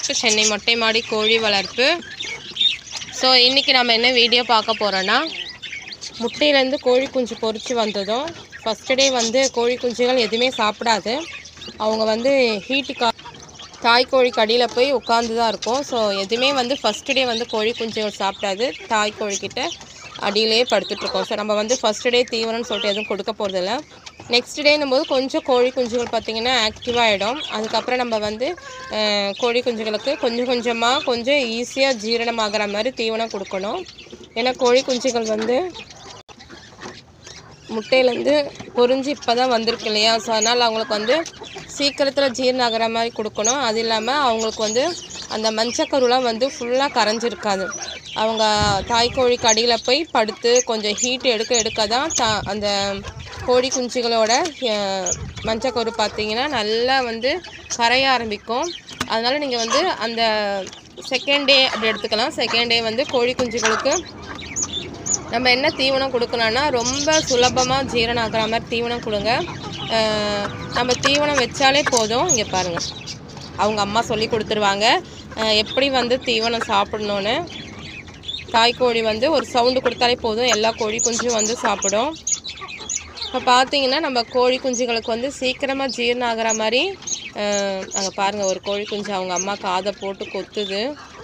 to Chennai மொட்டை மாடி கோழி வளர்ப்பு ஸோ இன்றைக்கி நம்ம என்ன வீடியோ பார்க்க போகிறோன்னா முட்டையிலேருந்து கோழி குஞ்சு பொரிச்சு வந்ததும் ஃபஸ்ட்டு டே வந்து கோழி குஞ்சுகள் எதுவுமே சாப்பிடாது அவங்க வந்து ஹீட்டுக்கா தாய் கோழி கடியில் போய் உட்காந்து தான் இருக்கும் ஸோ எதுவுமே வந்து ஃபஸ்ட்டு டே வந்து கோழி குஞ்சுகள் சாப்பிடாது தாய் கோழிக்கிட்ட அடியிலே படுத்துட்ருக்கோம் ஸோ நம்ம வந்து ஃபஸ்ட்டு டே தீவனம்னு சொல்லிட்டு எதுவும் கொடுக்க போகிறதில்ல நெக்ஸ்ட் டேனும் போது கொஞ்சம் கோழி குஞ்சுகள் பார்த்திங்கன்னா ஆக்டிவாகிடும் அதுக்கப்புறம் நம்ம வந்து அஹ், கோழி குஞ்சுகளுக்கு கொஞ்சம் கொஞ்சமாக கொஞ்சம் ஈஸியாக ஜீரணமாகிற மாதிரி தீவனம் கொடுக்கணும் ஏன்னா கோழி குஞ்சுகள் வந்து முட்டையிலேருந்து பொரிஞ்சு இப்போ தான் வந்திருக்கு இல்லையா ஸோ அதனால் அவங்களுக்கு வந்து சீக்கிரத்தில் ஜீரணம் ஆகிற மாதிரி கொடுக்கணும் அது இல்லாமல் அவங்களுக்கு வந்து அந்த மஞ்சக்கருலாம் வந்து ஃபுல்லாக கரைஞ்சிருக்காது அவங்க தாய்க்கோழி கடியில் போய் படுத்து கொஞ்சம் ஹீட் எடுக்க எடுக்க தான் தா அந்த கோழி குஞ்சுகளோட அஹ், மஞ்சக்கரு பார்த்தீங்கன்னா நல்லா வந்து கரைய ஆரம்பிக்கும் அதனால் நீங்கள் வந்து அந்த செகண்ட் டே அப்படி எடுத்துக்கலாம் செகண்ட் டே வந்து கோழி குஞ்சுகளுக்கு நம்ம என்ன தீவனம் கொடுக்கணும்னா ரொம்ப சுலபமாக ஜீரணம் ஆகிற மாதிரி தீவனம் கொடுங்க அஹ் நம்ம தீவனம் வச்சாலே போதும் இங்கே பாருங்கள் அவங்க அம்மா சொல்லி கொடுத்துருவாங்க அஹ் எப்படி வந்து தீவனம் சாப்பிடணுன்னு தாய்க்கோழி வந்து ஒரு சவுண்டு கொடுத்தாலே போதும் எல்லா கோழி குஞ்சும் வந்து சாப்பிடும் இப்போ பார்த்தீங்கன்னா நம்ம கோழி குஞ்சுகளுக்கு வந்து சீக்கிரமாக ஜீரணம் ஆகிற மாதிரி அங்கே பாருங்கள் ஒரு கோழி குஞ்சு அவங்க அம்மா காதை போட்டு கொத்துது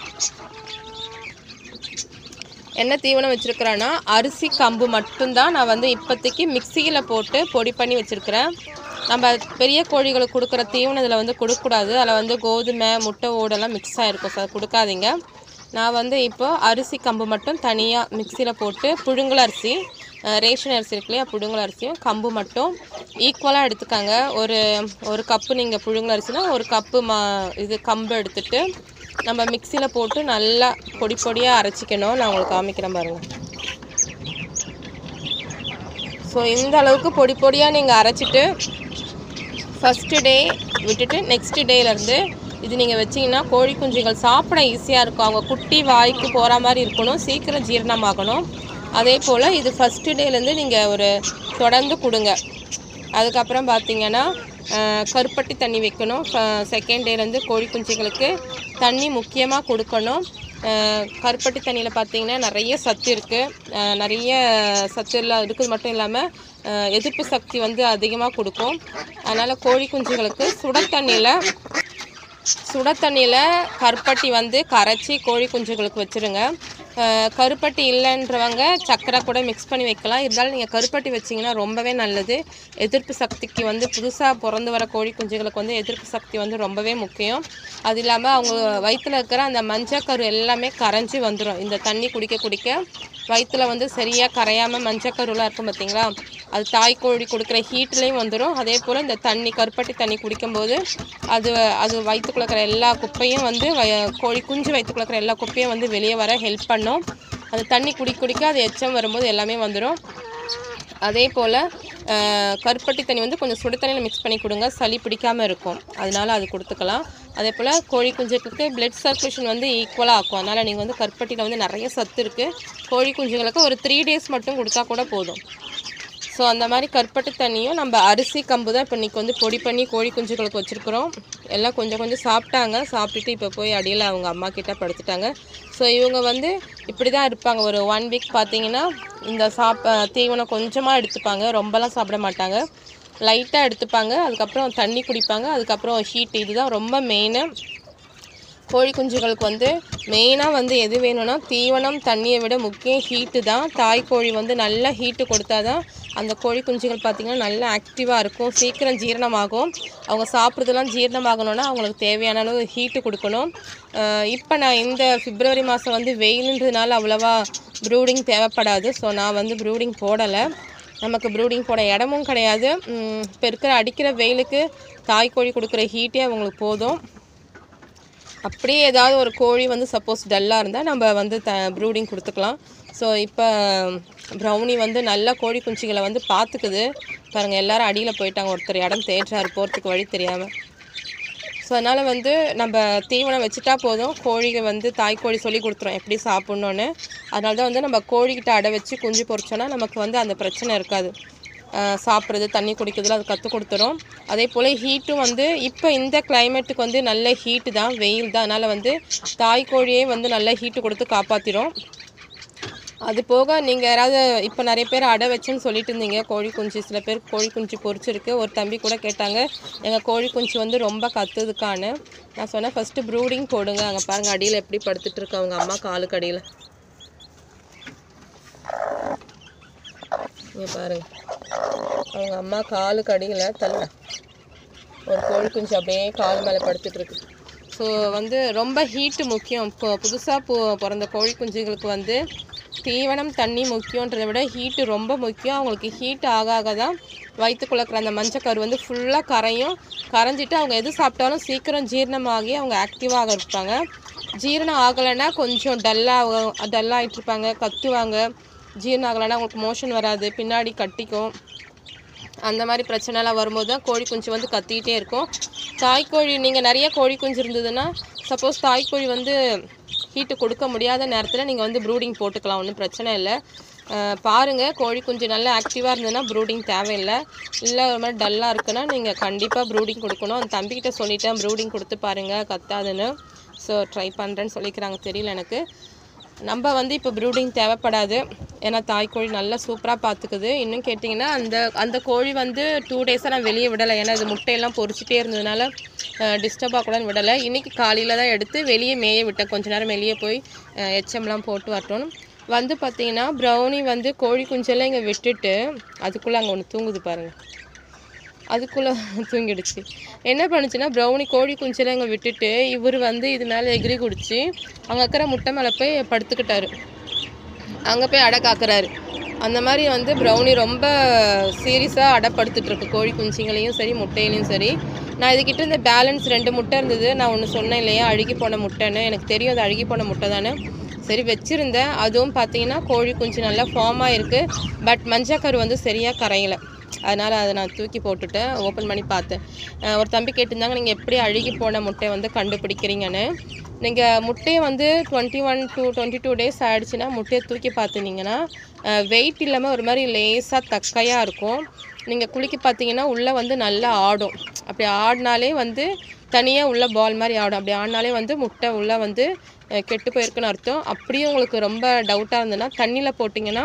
என்ன தீவனம் வச்சுருக்கிறேன்னா அரிசி கம்பு மட்டும்தான் நான் வந்து இப்போதைக்கு மிக்சியில் போட்டு பொடி பண்ணி வச்சுருக்கிறேன் நம்ம பெரிய கோழிகளுக்கு கொடுக்குற தீவனம் இதில் வந்து கொடுக்கக்கூடாது அதில் வந்து கோதுமை முட்டை ஓடெல்லாம் மிக்ஸ் ஆகிருக்கும் சார் கொடுக்காதீங்க நான் வந்து இப்போ அரிசி கம்பு மட்டும் தனியாக மிக்சியில் போட்டு புழுங்கல் அரிசி அஹ், ரேஷன் அரிசி இருக்கு இல்லையா புழுங்கல் அரிசியும் கம்பு மட்டும் ஈக்குவலாக எடுத்துக்கங்க ஒரு ஒரு கப்பு நீங்கள் புழுங்கல் அரிசினா ஒரு கப்பு மா இது கம்பு எடுத்துட்டு நம்ம மிக்சியில் போட்டு நல்லா பொடி பொடியாக அரைச்சிக்கணும் நான் உங்களுக்கு காமிக்கிறேன் பாருங்கள் ஸோ இந்த அளவுக்கு பொடி பொடியாக நீங்கள் அரைச்சிட்டு ஃபஸ்ட்டு டே விட்டுட்டு நெக்ஸ்ட் டேலேருந்து இது நீங்கள் வச்சிங்கன்னா கோழி குஞ்சுகள் சாப்பிட ஈஸியாக இருக்கும் அவங்க குட்டி வாய்க்கு போகிற மாதிரி இருக்கணும் சீக்கிரம் ஜீரணமாகணும் அதே போல் இது ஃபஸ்ட்டு டேலேருந்து நீங்கள் ஒரு தொடர்ந்து கொடுங்க அதுக்கப்புறம் பார்த்தீங்கன்னா அஹ், கருப்பட்டி தண்ணி வைக்கணும் செகண்ட் டேலேருந்து கோழி குஞ்சுகளுக்கு தண்ணி முக்கியமாக கொடுக்கணும் அஹ், கருப்பட்டி தண்ணியில் பார்த்தீங்கன்னா நிறைய சத்து இருக்குது நிறைய சத்து எல்லாம் இருக்குது மட்டும் இல்லாமல் எதிர்ப்பு சக்தி வந்து அதிகமாக கொடுக்கும் அதனால் கோழி குஞ்சுகளுக்கு சுட தண்ணியில் சுட தண்ணியில் கருப்பட்டி வந்து கரைச்சி கோழி குஞ்சுகளுக்கு வச்சுருங்க அஹ் கருப்பட்டி இல்லைன்றவங்க சர்க்கரை கூட மிக்ஸ் பண்ணி வைக்கலாம் இருந்தாலும் நீங்கள் கருப்பட்டி வச்சிங்கன்னா ரொம்பவே நல்லது எதிர்ப்பு சக்திக்கு வந்து புதுசாக பிறந்து வர கோழி குஞ்சுகளுக்கு வந்து எதிர்ப்பு சக்தி வந்து ரொம்பவே முக்கியம் அது இல்லாமல் அவங்க வயிற்றில் இருக்கிற அந்த மஞ்சக்கரு எல்லாமே கரைஞ்சி வந்துடும் இந்த தண்ணி குடிக்க குடிக்க வயிற்றுல வந்து சரியாக கரையாமல் மஞ்சக்கருலாம் இருக்கும் பார்த்தீங்களா அது தாய்க்கோழி கொடுக்குற ஹீட்லேயும் வந்துடும் அதே போல் இந்த தண்ணி கருப்பட்டி தண்ணி குடிக்கும்போது அது அது வயிற்றுக்குள்ள இருக்கிற எல்லா குப்பையும் வந்து வய- கோழி குஞ்சு வயிற்றுக்குள்ள இருக்கிற எல்லா குப்பையும் வந்து வெளியே வர ஹெல்ப் பண்ணும் அந்த தண்ணி குடி குடிக்க அது எச்சம் வரும்போது எல்லாமே வந்துடும் அதே போல் கருப்பட்டி தண்ணி வந்து கொஞ்சம் சுடு தண்ணியில் மிக்ஸ் பண்ணி கொடுங்க சளி பிடிக்காமல் இருக்கும் அதனால அது கொடுத்துக்கலாம் அதே போல் கோழி குஞ்சுகளுக்கு பிளட் சர்க்குலேஷன் வந்து ஈக்குவலாக ஆக்கும் அதனால் நீங்கள் வந்து கருப்பட்டியில் வந்து நிறைய சத்து இருக்குது கோழி குஞ்சுகளுக்கு ஒரு த்ரீ டேஸ் மட்டும் கொடுத்தா கூட போதும் ஸோ அந்த மாதிரி கருப்பட்டி தண்ணியும் நம்ம அரிசி கம்பு தான் இப்போ இன்றைக்கி வந்து பொடி பண்ணி கோழி குஞ்சுகளுக்கு வச்சுருக்குறோம் எல்லாம் கொஞ்சம் கொஞ்சம் சாப்பிட்டாங்க சாப்பிட்டுட்டு இப்போ போய் அடியில் அவங்க அம்மா கிட்ட படுத்துட்டாங்க ஸோ இவங்க வந்து இப்படி தான் இருப்பாங்க ஒரு ஒன் வீக் பார்த்தீங்கன்னா இந்த சாப்ப தீவனம் கொஞ்சமாக எடுத்துப்பாங்க ரொம்பலாம் சாப்பிட மாட்டாங்க லைட்டாக எடுத்துப்பாங்க அதுக்கப்புறம் தண்ணி குடிப்பாங்க அதுக்கப்புறம் ஹீட் இதுதான் ரொம்ப மெயினு கோழி குஞ்சுகளுக்கு வந்து மெயினாக வந்து எது வேணும்னா தீவனம் தண்ணியை விட முக்கியம் ஹீட்டு தான் தாய் கோழி வந்து நல்லா ஹீட்டு கொடுத்தா தான் அந்த கோழி குஞ்சுகள் பார்த்திங்கன்னா நல்லா ஆக்டிவாக இருக்கும் சீக்கிரம் ஜீரணமாகும் அவங்க சாப்பிட்றதெல்லாம் ஜீரணமாகணும்னா அவங்களுக்கு தேவையான அளவு ஹீட்டு கொடுக்கணும் இப்போ நான் இந்த பிப்ரவரி மாதம் வந்து வெயிலுன்றதுனால அவ்வளோவா ப்ரூடிங் தேவைப்படாது ஸோ நான் வந்து ப்ரூடிங் போடலை நமக்கு ப்ரூடிங் போட இடமும் கிடையாது உம், இப்போ இருக்கிற அடிக்கிற வெயிலுக்கு தாய் கோழி கொடுக்குற ஹீட்டே அவங்களுக்கு போதும் அப்படியே ஏதாவது ஒரு கோழி வந்து சப்போஸ் டல்லாக இருந்தால் நம்ம வந்து த ப்ரூடிங் கொடுத்துக்கலாம் ஸோ இப்போ ப்ரௌனி வந்து நல்ல கோழி குஞ்சுகளை வந்து பார்த்துக்குது பாருங்கள் எல்லாரும் அடியில் போயிட்டாங்க ஒருத்தர் இடம் தேடுறாரு போகிறதுக்கு வழி தெரியாமல் ஸோ அதனால் வந்து நம்ம தீவனம் வச்சுட்டா போதும் கோழிக்கு வந்து தாய்க்கோழி சொல்லி கொடுத்துரும் எப்படி சாப்பிட்ணுன்னு அதனால தான் வந்து நம்ம கோழிக்கிட்ட அடை வச்சு குஞ்சு பொரிச்சோன்னா நமக்கு வந்து அந்த பிரச்சனை இருக்காது சாப்பிட்றது தண்ணி குடிக்கிறதுல அது கற்றுக் கொடுத்துரும் அதே போல் ஹீட்டும் வந்து இப்போ இந்த கிளைமேட்டுக்கு வந்து நல்ல ஹீட்டு தான் வெயில் தான் அதனால் வந்து தாய்க்கோழியே வந்து நல்ல ஹீட்டு கொடுத்து காப்பாற்றிடும் அது போக நீங்கள் யாராவது இப்போ நிறைய பேர் அடை வச்சுன்னு சொல்லிட்டு இருந்தீங்க கோழி குஞ்சு சில பேர் கோழி குஞ்சு பொரிச்சிருக்கு ஒரு தம்பி கூட கேட்டாங்க எங்கள் கோழி குஞ்சு வந்து ரொம்ப கத்துதுக்கான்னு நான் சொன்னேன் ஃபஸ்ட்டு ப்ரூடிங் போடுங்க அங்கே பாருங்கள் அடியில் எப்படி படுத்துட்டு இருக்கு அவங்க அம்மா காலுக்கு அடியில் இங்கே பாருங்க அவங்க அம்மா காலுக்கு அடியில் தள்ள ஒரு கோழி குஞ்சு அப்படியே கால் மேலே படுத்துட்டு இருக்கு ஸோ வந்து ரொம்ப ஹீட்டு முக்கியம் இப்போ புதுசாக பு பிறந்த கோழி குஞ்சுகளுக்கு வந்து தீவனம் தண்ணி முக்கியன்றதை விட ஹீட்டு ரொம்ப முக்கியம் அவங்களுக்கு ஹீட் ஆக ஆக தான் வயிற்றுக்குள்ள இருக்கிற அந்த மஞ்சக்கரு வந்து ஃபுல்லாக கரையும் கரைஞ்சிட்டு அவங்க எது சாப்பிட்டாலும் சீக்கிரம் ஜீரணமாகி அவங்க ஆக்டிவாக இருப்பாங்க ஜீரணம் ஆகலைன்னா கொஞ்சம் டல்லாக டல்லாகிட்டு இருப்பாங்க கத்துவாங்க ஜீரணம் ஆகலைன்னா அவங்களுக்கு மோஷன் வராது பின்னாடி கட்டிக்கும் அந்த மாதிரி பிரச்சனைலாம் வரும்போது தான் கோழி குஞ்சு வந்து கத்திக்கிட்டே இருக்கும் தாய்க்கோழி நீங்கள் நிறைய கோழி குஞ்சு இருந்ததுன்னா சப்போஸ் தாய்க்கோழி வந்து ஹீட்டு கொடுக்க முடியாத நேரத்தில் நீங்கள் வந்து ப்ரூடிங் போட்டுக்கலாம் ஒன்றும் பிரச்சனை இல்லை அஹ் பாருங்க கோழி குஞ்சு நல்லா ஆக்டிவாக இருந்ததுன்னா ப்ரூடிங் தேவையில்லை இல்லை ஒரு மாதிரி டல்லாக இருக்குன்னா நீங்கள் கண்டிப்பாக ப்ரூடிங் கொடுக்கணும் அந்த தம்பிக்கிட்ட சொல்லிட்டேன் ப்ரூடிங் கொடுத்து பாருங்கள் கத்தாதுன்னு ஸோ ட்ரை பண்ணுறேன்னு சொல்லிக்கிறாங்க தெரியல எனக்கு நம்ம வந்து இப்போ ப்ரூடிங் தேவைப்படாது ஏன்னா தாய்க்கோழி நல்லா சூப்பராக பார்த்துக்குது இன்னும் கேட்டிங்கன்னா அந்த அந்த கோழி வந்து டூ டேஸாக நான் வெளியே விடலை ஏன்னா இது முட்டையெல்லாம் பொரிச்சிட்டே இருந்ததுனால டிஸ்டர்பாக கூட விடலை இன்றைக்கி காலையில் தான் எடுத்து வெளியே மேய விட்டேன் கொஞ்ச நேரம் வெளியே போய் அஹ், எச்சம்லாம் போட்டு வரட்டும் வந்து பார்த்தீங்கன்னா ப்ரௌனி வந்து கோழி குஞ்செல்லாம் இங்கே விட்டுட்டு அதுக்குள்ளே அங்கே ஒன்று தூங்குது பாருங்கள் அதுக்குள்ளே தூங்கிடுச்சு என்ன பண்ணுச்சுன்னா ப்ரௌனி கோழி குஞ்செல்லாம் இங்கே விட்டுட்டு இவர் வந்து இது மேலே எகிரி குடிச்சு அங்கே இருக்கிற முட்டை மேலே போய் படுத்துக்கிட்டாரு அங்கே போய் அடை காக்குறாரு அந்த மாதிரி வந்து ப்ரௌனி ரொம்ப சீரியஸாக அடைப்படுத்திட்டு இருக்கு கோழி குஞ்சுங்களையும் சரி முட்டையிலையும் சரி நான் இதுக்கிட்ட இந்த பேலன்ஸ் ரெண்டு முட்டை இருந்தது நான் ஒன்று சொன்னேன் இல்லையா அழுகி போன முட்டைன்னு எனக்கு தெரியும் அது அழுகி போன முட்டை தானே சரி வச்சுருந்தேன் அதுவும் பார்த்தீங்கன்னா கோழி குஞ்சு நல்லா ஃபார்ம் ஆயிருக்கு பட் மஞ்சக்கரு வந்து சரியாக கரையலை அதனால் அதை நான் தூக்கி போட்டுட்டேன் ஓப்பன் பண்ணி பார்த்தேன் அஹ் ஒரு தம்பி கேட்டிருந்தாங்க நீங்கள் எப்படி அழுகி போன முட்டையை வந்து கண்டுபிடிக்கிறீங்கன்னு நீங்கள் முட்டையை வந்து twenty one to twenty two days ஆகிடுச்சுன்னா முட்டையை தூக்கி பார்த்துனீங்கன்னா வெயிட் இல்லாமல் ஒரு மாதிரி லேசாக தக்கையாக இருக்கும் நீங்கள் குளிக்க பார்த்தீங்கன்னா உள்ளே வந்து நல்லா ஆடும் அப்படி ஆடினாலே வந்து தனியாக உள்ள பால் மாதிரி ஆடும் அப்படி ஆடினாலே வந்து முட்டை உள்ளே வந்து அஹ், கெட்டு போயிருக்குன்னு அர்த்தம் அப்படியே உங்களுக்கு ரொம்ப டவுட்டாக இருந்ததுன்னா தண்ணியில் போட்டிங்கன்னா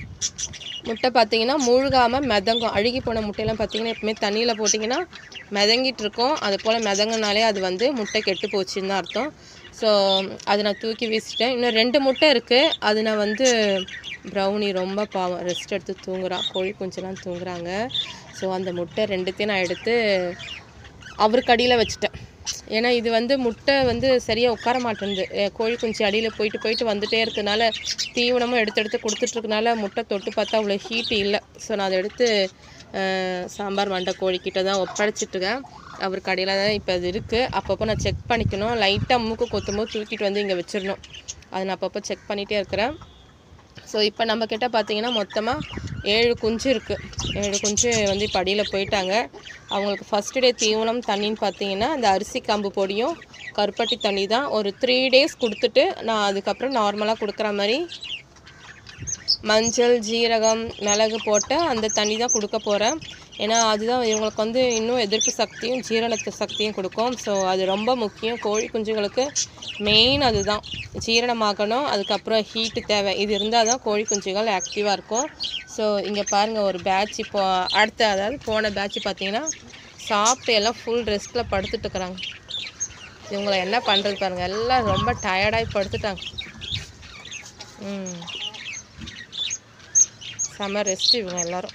முட்டை பார்த்தீங்கன்னா மூழ்காமல் மிதங்கும் அழுகி போன முட்டையெல்லாம் பார்த்தீங்கன்னா எப்பவுமே தண்ணியில் போட்டிங்கன்னா மிதங்கிட்டு இருக்கும் அது போல் மிதங்கினாலே அது வந்து முட்டை கெட்டு போச்சுன்னு தான் அர்த்தம் ஸோ அதை நான் தூக்கி வீசிட்டேன் இன்னும் ரெண்டு முட்டை இருக்குது அது நான் வந்து ப்ரௌனி ரொம்ப பாவம் ரெஸ்ட் எடுத்து தூங்குறான் கோழி குஞ்செல்லாம் தூங்குறாங்க ஸோ அந்த முட்டை ரெண்டுத்தையும் நான் எடுத்து அவருக்கு அடியில் வச்சுட்டேன் ஏன்னா இது வந்து முட்டை வந்து சரியாக உட்கார மாட்டேங்குது அஹ் கோழி குஞ்சு அடியில் போயிட்டு போயிட்டு வந்துட்டே இருக்கனால தீவனமும் எடுத்து எடுத்து கொடுத்துட்ருக்கனால முட்டை தொட்டு பார்த்தா அவ்வளோ ஹீட் இல்லை ஸோ நான் அதை எடுத்து அஹ், சாம்பார் மண்டை கோழிக்கிட்ட தான் ஒப்படைச்சிட்ருக்கேன் அவர் கடையில் தான் இப்போ அது இருக்குது அப்பப்போ நான் செக் பண்ணிக்கணும் லைட்டாக மூக்கு கொத்தும்போது தூக்கிட்டு வந்து இங்கே வச்சிடணும் அதை நான் அப்பப்போ செக் பண்ணிகிட்டே இருக்கிறேன் ஸோ இப்போ நம்ம கிட்ட பார்த்தீங்கன்னா மொத்தமாக ஏழு குஞ்சு இருக்குது ஏழு குஞ்சு வந்து இப்போ அடியில் போயிட்டாங்க அவங்களுக்கு ஃபஸ்ட்டு டே தீவனம் தண்ணின்னு பார்த்தீங்கன்னா அந்த அரிசி காம்பு பொடியும் கருப்பட்டி தண்ணி தான் ஒரு த்ரீ டேஸ் கொடுத்துட்டு நான் அதுக்கப்புறம் நார்மலாக கொடுக்குற மாதிரி மஞ்சள் ஜீரகம் மிளகு போட்டு அந்த தண்ணி தான் கொடுக்க போகிறேன் ஏன்னா அதுதான் இவங்களுக்கு வந்து இன்னும் எதிர்ப்பு சக்தியும் ஜீரணத்து சக்தியும் கொடுக்கும் ஸோ அது ரொம்ப முக்கியம் கோழி குஞ்சுங்களுக்கு மெயின் அதுதான் ஜீரணமாகணும் அதுக்கப்புறம் ஹீட்டு தேவை இது இருந்தால் தான் கோழி குஞ்சுகள் ஆக்டிவாக இருக்கும் ஸோ இங்கே பாருங்கள் ஒரு பேட்ச் இப்போ அடுத்த அதாவது போன பேட்ச் பார்த்தீங்கன்னா சாப்பிட்டு எல்லாம் ஃபுல் ரெஸ்ட்டில் படுத்துட்டு இருக்கிறாங்க இவங்களை என்ன பண்ணுறது பாருங்கள் எல்லாம் ரொம்ப டயர்டாகி படுத்துட்டாங்க ம் செம ரெஸ்ட் இவங்க எல்லாரும்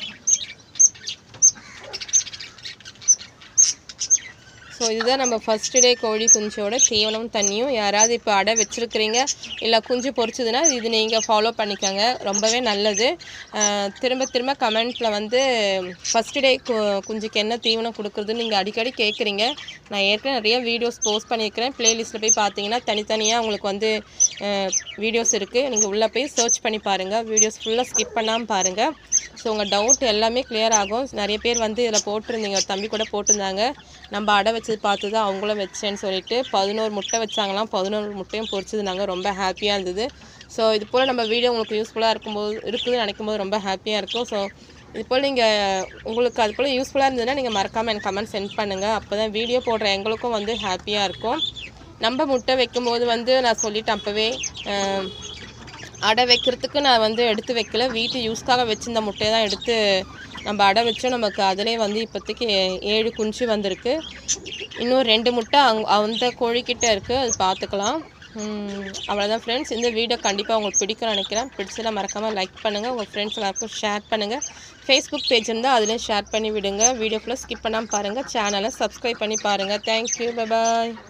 ஸோ இதுதான் நம்ம ஃபர்ஸ்ட் டே கோழி குஞ்சோட தீவனம் தண்ணியும் யாராவது இப்போ அடை வச்சுருக்கிறீங்க இல்லை குஞ்சு பொரிச்சதுன்னா இது நீங்கள் ஃபாலோ பண்ணிக்கோங்க ரொம்பவே நல்லது அஹ் திரும்ப திரும்ப கமெண்ட்டில் வந்து ஃபர்ஸ்ட் டே குஞ்சுக்கு என்ன தீவனம் கொடுக்குறதுன்னு நீங்கள் அடிக்கடி கேட்குறீங்க நான் ஏற்கனவே நிறைய வீடியோஸ் போஸ்ட் பண்ணியிருக்கிறேன் ப்ளேலிஸ்ட்டில் போய் பார்த்தீங்கன்னா தனித்தனியாக உங்களுக்கு வந்து வீடியோஸ் இருக்குது நீங்கள் உள்ளே போய் சர்ச் பண்ணி பாருங்கள் வீடியோஸ் ஃபுல்லாக ஸ்கிப் பண்ணாமல் பாருங்கள் ஸோ உங்கள் டவுட் எல்லாமே clear ஆகும் நிறைய பேர் வந்து இதில் போட்டிருந்தீங்க ஒரு தம்பி கூட போட்டிருந்தாங்க நம்ம அடை வச்சது பார்த்து தான் அவங்களும் வச்சேன்னு சொல்லிட்டு பதினோரு முட்டை வச்சாங்களாம் பதினோரு முட்டையும் பொரிச்சதுனாங்க ரொம்ப ஹாப்பியாக இருந்தது ஸோ இது போல் நம்ம வீடியோ உங்களுக்கு யூஸ்ஃபுல்லாக இருக்கும்போது இருக்குதுன்னு நினைக்கும் போது ரொம்ப ஹாப்பியாக இருக்கும் ஸோ இது போல் நீங்கள் உங்களுக்கு அது போல் யூஸ்ஃபுல்லாக இருந்ததுன்னா நீங்கள் மறக்காமல் எனக்கு கமெண்ட் சென்ட் பண்ணுங்கள் அப்போ தான் வீடியோ போடுற எங்களுக்கும் வந்து ஹாப்பியாக இருக்கும் நம்ம முட்டை வைக்கும்போது வந்து நான் சொல்லிட்டேன் அப்போவே அஹ், அடை வைக்கிறதுக்கு நான் வந்து எடுத்து வைக்கல வீட்டு யூஸ்க்காக வச்சிருந்த முட்டையை தான் எடுத்து நம்ம அடை வச்சோம் நமக்கு அதிலே வந்து இப்போதைக்கு ஏழு குஞ்சு வந்திருக்கு இன்னும் ரெண்டு முட்டை அங் அந்த கோழிக்கிட்ட இருக்குது அது பார்த்துக்கலாம் உம், அவ்வளோதான் ஃப்ரெண்ட்ஸ் இந்த வீடியோ கண்டிப்பாக உங்களுக்கு பிடிக்கும்னு நினைக்கிறேன் பிடிச்சதை மறக்காமல் லைக் பண்ணுங்கள் உங்கள் ஃப்ரெண்ட்ஸ் எல்லாருக்கும் ஷேர் பண்ணுங்கள் ஃபேஸ்புக் பேஜ் இருந்தால் அதுலேயும் ஷேர் பண்ணி விடுங்க வீடியோ ஃபுல்லாக ஸ்கிப் பண்ணாமல் பாருங்கள் சேனலை சப்ஸ்கிரைப் பண்ணி பாருங்கள் தேங்க்யூ பாய்